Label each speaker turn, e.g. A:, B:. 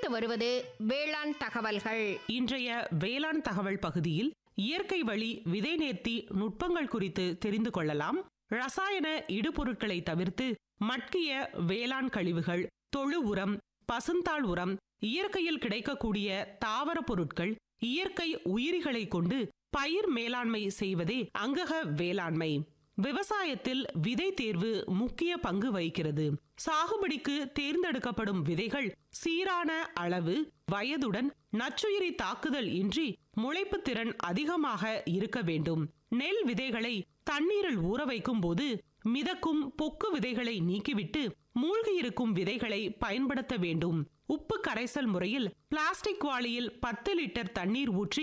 A: அடுத்து வருவது வேளாண் தகவல்கள்
B: இன்றைய வேளாண் தகவல் பகுதியில் இயற்கை வழி விதை நேர்த்தி நுட்பங்கள் குறித்து தெரிந்து கொள்ளலாம் ரசாயன இடுபொருட்களை தவிர்த்து மட்கிய வேளாண் கழிவுகள் தொழு உரம் பசுந்தாள் உரம் இயற்கையில் கிடைக்கக்கூடிய தாவர பொருட்கள் இயற்கை உயிரிகளை கொண்டு பயிர் மேலாண்மை செய்வதே அங்கக வேளாண்மை விவசாயத்தில் விதை தேர்வு முக்கிய பங்கு வகிக்கிறது சாகுபடிக்கு தேர்ந்தெடுக்கப்படும் விதைகள் சீரான அளவு வயதுடன் நச்சுயிரி தாக்குதல் இன்றி முளைப்பு திறன் அதிகமாக இருக்க வேண்டும் நெல் விதைகளை தண்ணீரில் ஊற வைக்கும் போது மிதக்கும் பொக்கு விதைகளை நீக்கிவிட்டு மூழ்கியிருக்கும் விதைகளை பயன்படுத்த வேண்டும் உப்பு கரைசல் முறையில் பிளாஸ்டிக் வாளியில் பத்து லிட்டர் தண்ணீர் ஊற்றி